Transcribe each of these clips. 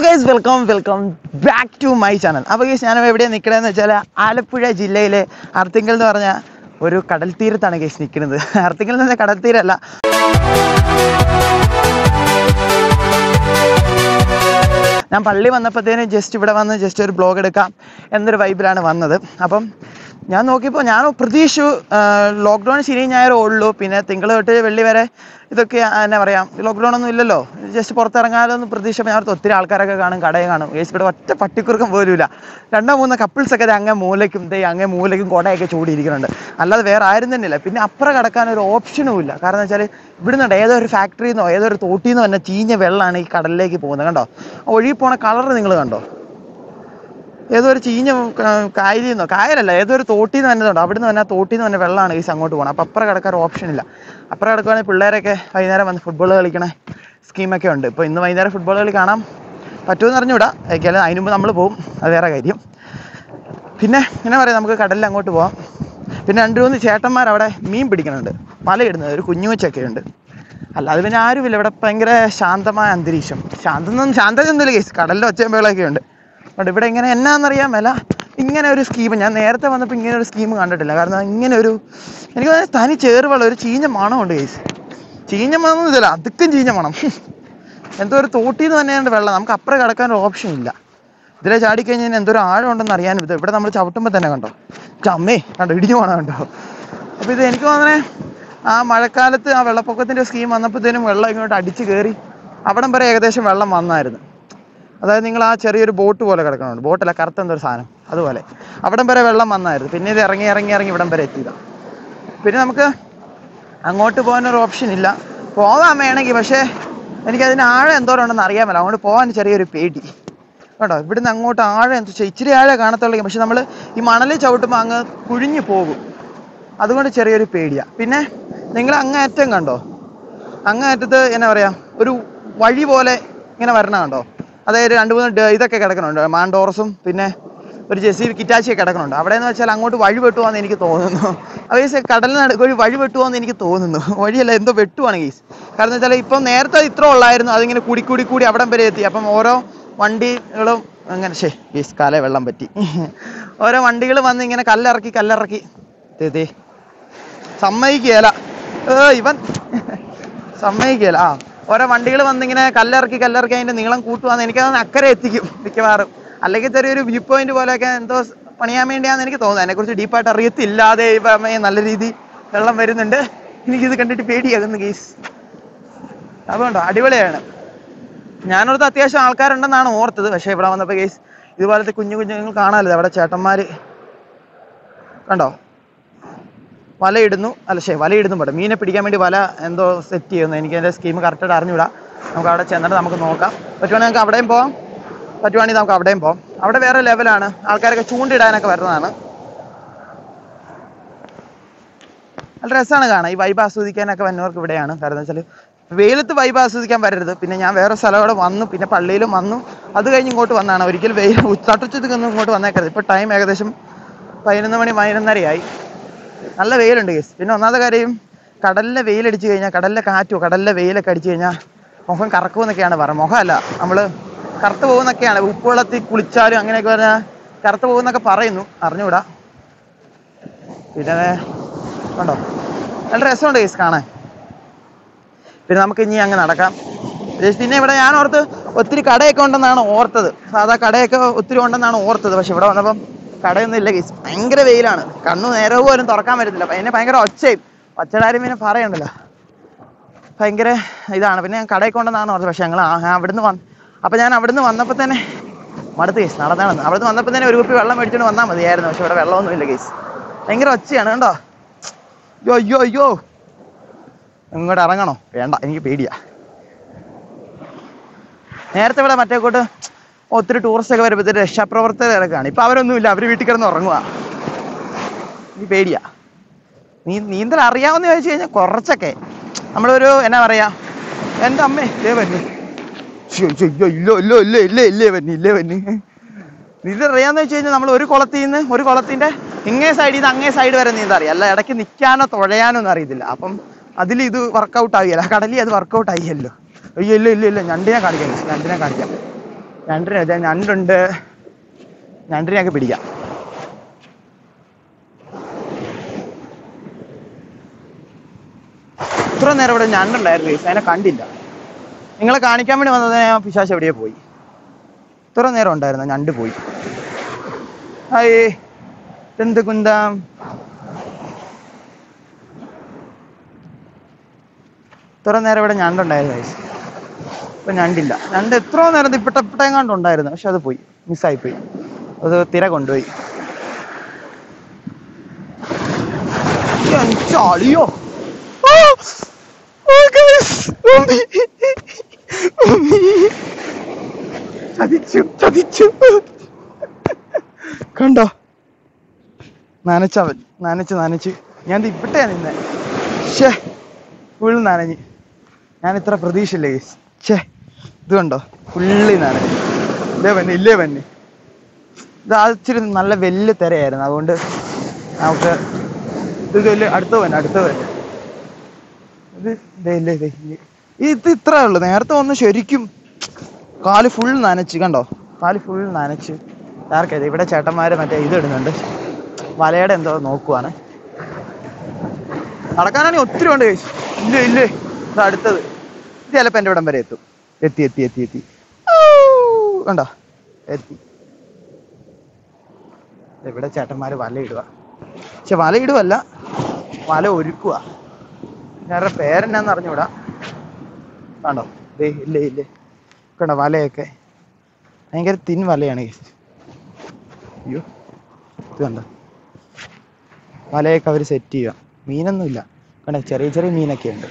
Guys welcome welcome back to my channel അപ്പോൾ guys ഞാൻ എവിടെയാണ് നിൽക്കണമെന്ന് വെച്ചാൽ ആലപ്പുഴ ജില്ലയിലെ അർത്തിങ്കൽ എന്ന് പറഞ്ഞ ഒരു കടൽ തീരത്താണ് ഗൈസ് നിൽക്കുന്നത് അർത്തിങ്കൽ എന്ന് പറഞ്ഞാൽ കടൽ തീരമല്ല ഞാൻ പള്ളി വന്നപ്പോഴത്തേനും ജസ്റ്റ് ഇവിടെ വന്ന് ജസ്റ്റ് ഒരു ബ്ലോഗ് എടുക്കാം എന്നൊരു വൈബിലാണ് വന്നത് അപ്പം ഞാൻ നോക്കിയപ്പോൾ ഞാൻ പ്രതീക്ഷിച്ചു ലോക്ക്ഡൗൺ ശനി ഞായറേ ഉള്ളൂ പിന്നെ തിങ്കൾ തൊട്ട് വെള്ളി വരെ ഇതൊക്കെ എന്നാ പറയാം ലോക്ക്ഡൗൺ ഒന്നും ഇല്ലല്ലോ ജസ്റ്റ് പുറത്തിറങ്ങാനൊന്നും പ്രതീക്ഷിച്ചപ്പോൾ ഞാൻ ഓർത്തു ഒത്തിരി ആൾക്കാരൊക്കെ കാണും കടയും കാണും ഏസ് ഇവിടെ ഒറ്റ പട്ടിക്കുറുക്കം പോലും ഇല്ല രണ്ടോ മൂന്നോ കപ്പിൾസൊക്കെ ദേ അങ്ങേ മൂലയ്ക്കും ദേ അങ്ങേ മൂലയ്ക്കും കുടയൊക്കെ ചൂടിയിരിക്കുന്നുണ്ട് അല്ലാതെ വേറെ ആരും തന്നെ ഇല്ല പിന്നെ അപ്പുറം കിടക്കാൻ ഒരു ഓപ്ഷനും ഇല്ല കാരണം എന്ന് വെച്ചാൽ ഇവിടുന്ന് ഏതോ ഒരു ഫാക്ടറിയിൽ നിന്നോ ഏതോ ഒരു തോട്ടിൽ നിന്നോ തന്നെ ചീഞ്ഞ വെള്ളമാണ് ഈ കടലിലേക്ക് പോകുന്നത് കണ്ടോ ആ ഒഴുകി പോണ കളർ നിങ്ങൾ കണ്ടോ ഏതോ ഒരു ചീഞ്ഞ കായലിൽ നിന്നോ കായലല്ല ഏതോ ഒരു തോട്ടിൽ നിന്ന് തന്നെ അവിടുന്ന് തന്നെ ആ തോട്ടിൽ നിന്ന് തന്നെ വെള്ളമാണ് ഈ അങ്ങോട്ട് പോകണം അപ്പം അപ്പുറം കിടക്കാൻ ഓപ്ഷൻ ഇല്ല അപ്പുറം കിടക്കുവാണെങ്കിൽ പിള്ളേരൊക്കെ വൈകുന്നേരം വന്ന് ഫുട്ബോൾ കളിക്കണ സ്കീമൊക്കെ ഉണ്ട് ഇപ്പോൾ ഇന്ന് വൈകുന്നേരം ഫുട്ബോൾ കളി കാണാൻ പറ്റുമെന്ന് അറിഞ്ഞൂടാ ഏക്കാലും അതിന് മുമ്പ് നമ്മൾ പോകും അത് വേറെ കാര്യം പിന്നെ എന്നാ പറയാം നമുക്ക് കടലിൽ അങ്ങോട്ട് പോവാം പിന്നെ രണ്ട് മൂന്ന് ചേട്ടന്മാർ അവിടെ മീൻ പിടിക്കുന്നുണ്ട് വലയിടുന്നത് ഒരു കുഞ്ഞുവച്ചൊക്കെ ഉണ്ട് അല്ലാതെ പിന്നെ ആരുമില്ല ഇവിടെ ഭയങ്കര ശാന്തമായ അന്തരീക്ഷം ശാന്തം ശാന്തതൊന്നുമില്ല കേസ് കടലിൽ ഒച്ചയും ബഹളമൊക്കെ ഉണ്ട് അതുകൊണ്ട് ഇവിടെ ഇങ്ങനെ എന്നാന്നറിയാൻ മേല ഇങ്ങനെ ഒരു സ്കീം ഞാൻ നേരത്തെ വന്നപ്പോൾ ഇങ്ങനെ ഒരു സ്കീം കണ്ടിട്ടില്ല കാരണം ഇങ്ങനെ ഒരു എനിക്ക് തോന്നുന്നത് തനി ചേറുവെള്ളം ഒരു ചീഞ്ഞ മണമുണ്ട് കേസ് ചീഞ്ഞ മണം ഇതില്ല അതുക്കും ചീഞ്ഞ മണം എന്തോ ഒരു തോട്ടിൽ നിന്ന് തന്നെയാണ് വെള്ളം നമുക്ക് അപ്പുറം കിടക്കാൻ ഒരു ഓപ്ഷൻ ഇല്ല ഇതിലെ ചാടിക്കഴിഞ്ഞാൽ എന്തോ ഒരു ആഴം ഉണ്ടെന്ന് അറിയാനും ഇത് ഇവിടെ നമ്മൾ ചവിട്ടുമ്പോൾ തന്നെ കണ്ടോ ചമ്മേ കണ്ടോ ഇടിഞ്ഞു പോകണം കണ്ടോ അപ്പോൾ ഇത് എനിക്ക് തോന്നണേ ആ മഴക്കാലത്ത് ആ വെള്ളപ്പൊക്കത്തിൻ്റെ സ്കീം വന്നപ്പോഴത്തേനും വെള്ളം ഇങ്ങോട്ട് അടിച്ച് കയറി അവിടം വരെ ഏകദേശം വെള്ളം വന്നായിരുന്നു അതായത് നിങ്ങൾ ആ ചെറിയൊരു ബോട്ട് പോലെ കിടക്കണുണ്ട് ബോട്ടല്ല കറുത്ത എന്തോ ഒരു സാധനം അതുപോലെ അവിടം വരെ വെള്ളം വന്നായിരുന്നു പിന്നെ ഇത് ഇറങ്ങി ഇറങ്ങി ഇറങ്ങി ഇവിടം വരെ എത്തിയതാണ് പിന്നെ നമുക്ക് അങ്ങോട്ട് പോകാനൊരു ഓപ്ഷൻ ഇല്ല പോകാൻ വേണമെങ്കിൽ പക്ഷേ എനിക്കതിന് ആഴം എന്തോരം ഉണ്ടെന്ന് അറിയാൻ പറ്റില്ല അങ്ങോട്ട് പോകാൻ ചെറിയൊരു പേടി കേട്ടോ ഇവിടുന്ന് അങ്ങോട്ട് ആഴം എന്താ വെച്ചാൽ ഇച്ചിരി ആഴം കാണത്തുള്ളൂ പക്ഷെ നമ്മൾ ഈ മണലിൽ ചവിട്ടുമ്പോൾ അങ്ങ് കുഴിഞ്ഞു പോകും അതുകൊണ്ട് ചെറിയൊരു പേടിയാണ് പിന്നെ നിങ്ങൾ അങ്ങേയറ്റം കണ്ടോ അങ്ങേയറ്റത്ത് എന്നാ പറയാ ഒരു വഴി പോലെ ഇങ്ങനെ വരണ കണ്ടോ അതായത് രണ്ട് മൂന്ന് ഡ- ഇതൊക്കെ കിടക്കുന്നുണ്ട് മാൻഡോറസും പിന്നെ ഒരു ജെസി കിറ്റാച്ചിയൊക്കെ കിടക്കുന്നുണ്ട് അവിടെ എന്ന് വെച്ചാൽ അങ്ങോട്ട് വഴി വെട്ടുവാന്ന് എനിക്ക് തോന്നുന്നു അതേ കടലിന് നടുക്ക് ഒരു വഴി വെട്ടുവാന്ന് എനിക്ക് തോന്നുന്നു വഴിയല്ല എന്തോ വെട്ടുവാണ് ഗീസ് കാരണം എന്ന് വെച്ചാൽ ഇപ്പം നേരത്തെ ഇത്ര ഉള്ളായിരുന്നു അതിങ്ങനെ കൂടി കൂടി കൂടി അവിടം വരെ എത്തി അപ്പം ഓരോ വണ്ടികളും അങ്ങനെ ശേ ഗീസ് കാലേ വെള്ളം പറ്റി ഓരോ വണ്ടികൾ വന്ന് ഇങ്ങനെ കല്ലിറക്കി കല്ലിറക്കി ദേ ദേ സമ്മതിക്കുകയല്ല ഏ ഇവൻ സമ്മതിക്കുകയല്ല ആ ഓരോ വണ്ടികൾ വന്നിങ്ങനെ കല്ലിറക്കി കല്ലിറക്കി അതിന്റെ നീളം കൂട്ടുവാന്ന് എനിക്ക് തോന്നുന്നു അക്കരെ എത്തിക്കും മിക്കവാറും അല്ലെങ്കിൽ ചെറിയൊരു വ്യൂ പോയിന്റ് പോലെയൊക്കെ എന്തോ സ് പണിയാൻ വേണ്ടിയാന്ന് എനിക്ക് തോന്നുന്നു അതിനെക്കുറിച്ച് ഡീപ്പായിട്ട് അറിയത്തില്ലാതെ ഇപ്പം നല്ല രീതി വെള്ളം വരുന്നുണ്ട് എനിക്കിത് കണ്ടിട്ട് പേടിയാകുന്നു കേസ് അതുകൊണ്ടോ അടിപൊളിയാണ് ഞാനോർത്ത് അത്യാവശ്യം ആൾക്കാരുണ്ടെന്നാണ് ഓർത്തത് പക്ഷേ ഇവിടെ വന്നപ്പോൾ കേസ് ഇതുപോലത്തെ കുഞ്ഞു കുഞ്ഞുങ്ങൾ കാണാമല്ലോ അവിടെ ചേട്ടന്മാര് കണ്ടോ വലയിടുന്നു അല്ല ശേ വലയിടുന്നു പെടും മീനെ പിടിക്കാൻ വേണ്ടി വല എന്തോ സെറ്റ് ചെയ്യുന്നു എനിക്ക് അതിൻ്റെ സ്കീം കറക്റ്റായിട്ട് അറിഞ്ഞൂടാ നമുക്ക് അവിടെ ചെന്നിട്ട് നമുക്ക് നോക്കാം പറ്റുവാണെങ്കിൽ നമുക്ക് അവിടെയും പോവാം പറ്റുവാണെങ്കിൽ നമുക്ക് അവിടെയും പോവാം അവിടെ വേറെ ലെവലാണ് ആൾക്കാരൊക്കെ ചൂണ്ടിടാനൊക്കെ വരുന്നതാണ് നല്ല രസമാണ് കാണാൻ ഈ വൈബ് ആസ്വദിക്കാനൊക്കെ വന്നവർക്ക് ഇവിടെയാണ് കാരണം എന്താ വെച്ചാൽ വെയിലത്ത് വൈബ് ആസ്വദിക്കാൻ വരരുത് പിന്നെ ഞാൻ വേറെ സ്ഥലം അവിടെ വന്നു പിന്നെ പള്ളിയിലും വന്നു അത് കഴിഞ്ഞ് ഇങ്ങോട്ട് വന്നാണ് ഒരിക്കലും വെയിൽ തട്ടുച്ചതൊന്നും ഇങ്ങോട്ട് വന്നേക്കരുത് ഇപ്പോൾ ടൈം ഏകദേശം പതിനൊന്ന് മണി പതിനൊന്നരയായി നല്ല വെയിലുണ്ട് കേസ് പിന്നെ ഒന്നാമത്തെ കാര്യം കടലിലെ വെയിലടിച്ചു കഴിഞ്ഞാൽ കടലിലെ കാറ്റോ കടലിലെ വെയിലൊക്കെ അടിച്ചു കഴിഞ്ഞാൽ മുഖം കറക്കുമെന്നൊക്കെയാണ് പറയുന്നത് മുഖമല്ല നമ്മൾ കറുത്ത് പോകുന്നൊക്കെയാണ് ഉപ്പുവെള്ളത്തിൽ കുളിച്ചാലും അങ്ങനെയൊക്കെ പറഞ്ഞാൽ കറുത്ത് പോകുന്നൊക്കെ പറയുന്നു അറിഞ്ഞൂടാ പിന്നെ കണ്ടോ നല്ല രസമുണ്ട് കേസ് കാണാൻ പിന്നെ നമുക്ക് ഇനി അങ്ങ് നടക്കാം ജസ്റ്റ് പിന്നെ ഇവിടെ ഞാൻ ഓർത്ത് ഒത്തിരി കടയൊക്കെ ഉണ്ടെന്നാണ് ഓർത്തത് സാധാ കടയൊക്കെ ഒത്തിരി ഉണ്ടെന്നാണ് ഓർത്തത് പക്ഷെ ഇവിടെ വന്നപ്പം കടയൊന്നും ഇല്ല കേസ് ഭയങ്കര വെയിലാണ് കണ്ണു നേരെ പോലും തുറക്കാൻ പറ്റത്തില്ല പിന്നെ ഭയങ്കര ഒച്ചയും ഒച്ചയുടെ കാര്യം പിന്നെ പറയണ്ടല്ലോ ഭയങ്കര ഇതാണ് പിന്നെ ഞാൻ കടയൊക്കെ ഉണ്ടെന്നാണ് ഓർത്തത് പക്ഷെ ഞങ്ങൾ അവിടുന്ന് വന്ന് അപ്പം ഞാൻ അവിടുന്ന് വന്നപ്പോൾ തന്നെ മടുത്ത് കേസ് നടന്നാണ് അവിടുന്ന് വന്നപ്പോൾ തന്നെ ഒരു കുപ്പി വെള്ളം മേടിച്ചുകൊണ്ട് വന്നാൽ മതിയായിരുന്നു പക്ഷെ ഇവിടെ വെള്ളമൊന്നുമില്ല കേസ് ഭയങ്കര ഒച്ചയാണ് കണ്ടോ അയ്യോ അയ്യോ അയ്യോ ഇങ്ങോട്ട് ഇറങ്ങണോ വേണ്ട എനിക്ക് പേടിയാ നേരത്തെ ഇവിടെ മറ്റേ കൂട്ട് ഒത്തിരി ടൂറിസ്റ്റ് ഒക്കെ വരുമ്പോൾ രക്ഷാപ്രവർത്തകരൊക്കെയാണ് ഇപ്പൊ അവരൊന്നും ഇല്ല അവര് വീട്ടിൽ കിടന്ന് ഉറങ്ങുക എനിക്ക് പേടിയാ നീ നീന്തൽ അറിയാമെന്ന് ചോദിച്ചു കഴിഞ്ഞാൽ കുറച്ചൊക്കെ നമ്മളൊരു എന്നാ പറയാ എൻ്റെ അമ്മേ ഇല്ലേ വന്നി ശ്ശോ, ശ്ശോ, അയ്യോ, ഇല്ലോ ഇല്ലോ ഇല്ലേ ഇല്ലേ ഇല്ലേ വന്നി ഇല്ലേ വന്നി നീന്തൽ അറിയാന്ന് വെച്ച് കഴിഞ്ഞാൽ നമ്മൾ ഒരു കുളത്തിൽ നിന്ന് ഒരു കുളത്തിന്റെ ഇങ്ങേ സൈഡിൽ നിന്ന് അങ്ങേ സൈഡ് വരെ നീന്താൻ അറിയാം അല്ല ഇടയ്ക്ക് നിൽക്കാനോ തുഴയാനോ ഒന്നും അറിയത്തില്ല അപ്പം അതിൽ ഇത് വർക്കൗട്ട് ആകില്ല കടലിൽ അത് വർക്കൗട്ട് ആകിയല്ലോ അയ്യോ ഇല്ല ഇല്ല ഇല്ല ഞണ്ടിനെ കാണിക്കാം ഞണ്ടിനെ കാണിക്കാം ഞണ്ടിനെ വെച്ചാൽ ഞണ്ടുണ്ട് ഞണ്ടിനെയൊക്കെ പിടിക്കാം ഇത്ര നേരം ഇവിടെ ഞണ്ടുണ്ടായിരുന്നു guys. അതിനെ കണ്ടില്ല നിങ്ങളെ കാണിക്കാൻ വേണ്ടി വന്നത് ഞാൻ പിശാശ് എവിടെയോ പോയി ഇത്ര നേരം ഉണ്ടായിരുന്നു ഞണ്ട് പോയി ഹായ് എന്ത് കുന്താം ഇത്ര നേരം ഇവിടെ ഞണ്ടുണ്ടായിരുന്നു guys. ഇപ്പൊ ഞണ്ടില്ല ഞണ്ട് എത്ര നേരം ഇപ്പിട്ടപ്പിട്ടെങ്ങാണ്ട് ഉണ്ടായിരുന്നു പക്ഷെ അത് പോയി മിസ്സായി പോയി അത് തിര കൊണ്ടുപോയി ചാളിയോ ചതിച്ചു ചതിച്ചു കണ്ടോ നനച്ചവൻ നനച്ച് നനച്ച് ഞാൻ ദേ ഇവിടെയാ നിന്നെ ഷേ ഫുൾ നനഞ്ഞ് ഞാൻ ഇത്ര പ്രതീക്ഷയില്ല ഗൈസ് ഛേ ഇത് കണ്ടോ ഫുള്ളി നനഞ്ഞ് ഇല്ലേ പന്നി ഇല്ലേ പന്നി ഇത് ആ ഇച്ചിരി നല്ല വലിയ തിരയായിരുന്നു അതുകൊണ്ട് നമുക്ക് ഇത് വലിയ അടുത്ത തന്നെ അടുത്ത തന്നെ ഇത് ദേ ഇല്ലേ ദേ ഇല്ലേ. ഇത് ഇത്രേ ഉള്ളു നേരത്തെ വന്ന് ശരിക്കും കാല് ഫുൾ നനച്ച് കണ്ടോ കാല് ഫുൾ നനച്ച് ആർക്കത് ഇവിടെ ചേട്ടന്മാര് മറ്റേ ഇത് ഇടുന്നുണ്ട് വലയുടെ എന്തോ നോക്കുവാണ് നടക്കാനാണെങ്കിൽ ഒത്തിരി ഉണ്ട് കഴിച്ചു ഇല്ല ഇല്ലേ ഇത് അടുത്തത് ഇത് ചിലപ്പോ എൻ്റെ ഇവിടം വരെ എത്തും എത്തി എത്തി എത്തി എത്തി ഔ! കണ്ടോ എത്തി ദേ ഇവിടെ ചേട്ടന്മാര് വല ഇടുക പക്ഷെ വല ഇടുവല്ല വല ഒരുക്കുക ഞാനൊരു പേരെന്നാന്ന് അറിഞ്ഞൂടാ കണ്ടോ ദേ ഇല്ലേ ഇല്ലേ കണ്ടോ വലയൊക്കെ ഭയങ്കര തിൻ വലയാണ് guys. അയ്യോ ഇത് കണ്ടോ വലയൊക്കെ അവർ സെറ്റ് ചെയ്യുക മീനൊന്നുമില്ല കണ്ടോ ചെറിയ ചെറിയ മീനൊക്കെ ഉണ്ട്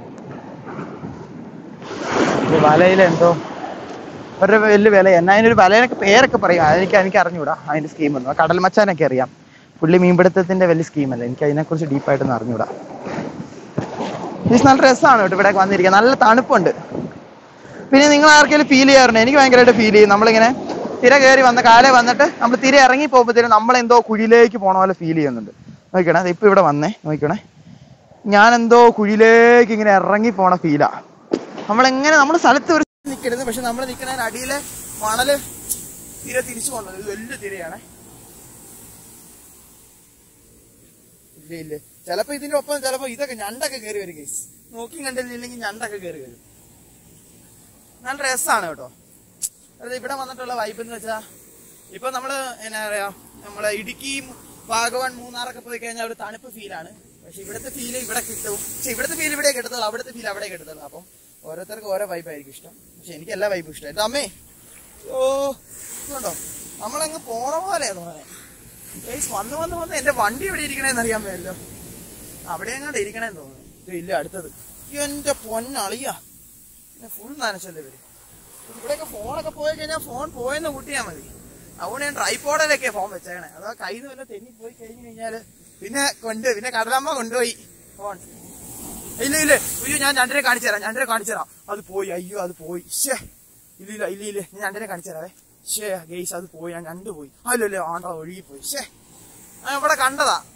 ഇത് വലയിലെന്തോ ഒരു വലിയ വില എന്നാ അതിനൊരു വലയൊക്കെ പേരൊക്കെ പറയും അതെനിക്ക് എനിക്ക് അറിഞ്ഞൂടാ അതിന്റെ സ്കീം ഒന്നും കടൽ മച്ചാനൊക്കെ അറിയാം പുള്ളി മീൻപിടുത്തത്തിന്റെ വലിയ സ്കീമല്ല എനിക്ക് അതിനെക്കുറിച്ച് ഡീപ്പായിട്ടൊന്നും അറിഞ്ഞൂടാ ഇത് നല്ല രസമാണ് കേട്ടോ ഇവിടെ വന്നിരിക്കാൻ നല്ല തണുപ്പുണ്ട് പിന്നെ നിങ്ങൾ ആർക്കെങ്കിലും ഫീൽ ചെയ്യാറുണ്ട് എനിക്ക് ഭയങ്കരമായിട്ട് ഫീൽ ചെയ്യും നമ്മളിങ്ങനെ തിര കയറി വന്ന കാലേ വന്നിട്ട് നമ്മൾ തിര ഇറങ്ങി പോകുമ്പോഴത്തേനും നമ്മൾ എന്തോ കുഴിയിലേക്ക് പോണ പോലെ ഫീൽ ചെയ്യുന്നുണ്ട് നോക്കണേ ദേ ഇപ്പൊ ഇവിടെ വന്നേ നോക്കണേ ഞാൻ എന്തോ കുഴിയിലേക്ക് ഇങ്ങനെ ഇറങ്ങി പോണ ഫീലാ നമ്മളെങ്ങനെ നമ്മൾ സ്ഥലത്ത് ഒരു നിൽക്കരുത് പക്ഷെ നമ്മൾ നിൽക്കുന്നതിന് അടിയിലെ മണല് തിര തിരിച്ചു പോകണത് ഇത് വലിയ തിരയാണ് ഇല്ല ഇല്ല ചിലപ്പോ ഇതിന്റെ ഒപ്പം ചിലപ്പോ ഇതൊക്കെ ഞണ്ടൊക്കെ കയറി വരും കേസ് നോക്കി കണ്ടില്ലെങ്കിൽ ഞണ്ടൊക്കെ കയറി വരും നല്ല രസമാണ് കേട്ടോ അതായത് ഇവിടെ വന്നിട്ടുള്ള വൈബ് എന്ന് വെച്ചാ ഇപ്പൊ നമ്മള് എന്നാ പറയാ നമ്മളെ ഇടുക്കി ഭാഗവാൻ മൂന്നാറൊക്കെ പോയി കഴിഞ്ഞാൽ ഒരു തണുപ്പ് ഫീലാണ് പക്ഷെ ഇവിടുത്തെ ഫീൽ ഇവിടെ കിട്ടും പക്ഷെ ഇവിടുത്തെ ഫീൽ ഇവിടെ കിട്ടത്തുള്ളൂ അവിടുത്തെ ഫീൽ അവിടെ കിട്ടത്തുള്ളൂ അപ്പം ഓരോരുത്തർക്ക് ഓരോ വൈബ് ആയിരിക്കും ഇഷ്ടം പക്ഷെ എനിക്ക് എല്ലാ വൈബും ഇഷ്ടം അമ്മേ ഓ ഇതുണ്ടോ നമ്മളങ്ങ് പോണ പോലെ തോന്നണേ ഏയ് വന്ന് വന്ന് വന്ന് എന്റെ വണ്ടി എവിടെ ഇരിക്കണേന്ന് അറിയാൻ പറ്റില്ലോ അവിടെ എങ്ങാണ്ട് ഇരിക്കണേന്ന് തോന്നുന്നു ഇത് ഇല്ല അടുത്തത് എന്റെ പൊന്നളിയാ ഫുൾ നനച്ചല്ലേ ഇവര് ഇവിടെയൊക്കെ ഫോണൊക്കെ പോയി കഴിഞ്ഞാൽ ഫോൺ പോയെന്ന് കൂട്ടിയാ മതി അതുകൊണ്ട് ഞാൻ ട്രൈപ്പോഡിലൊക്കെ ഫോൺ വെച്ചേക്കണേ അതാ കയ്യിൽ നിന്ന് വല്ല തെന്നി പോയി കഴിഞ്ഞു കഴിഞ്ഞാല് പിന്നെ കൊണ്ട് പിന്നെ കടലമ്മ കൊണ്ടുപോയി ഫോൺ ഇല്ല ഇല്ല അയ്യോ ഞാൻ രണ്ടര കാണിച്ചു തരാം രണ്ടര കാണിച്ചു തരാം അത് പോയി അയ്യോ അത് പോയി ഷേ ഇല്ല ഇല്ല ഇല്ല ഇല്ല ഞാൻ രണ്ടര കാണിച്ചു തരാവേ ഷേ ഗെയ്സ് അത് പോയി ഞാൻ രണ്ട് പോയി അല്ലോ ഇല്ല ആണ്ടാ ഒഴുകി പോയി ഷേ ഞാൻ ഇവിടെ കണ്ടതാ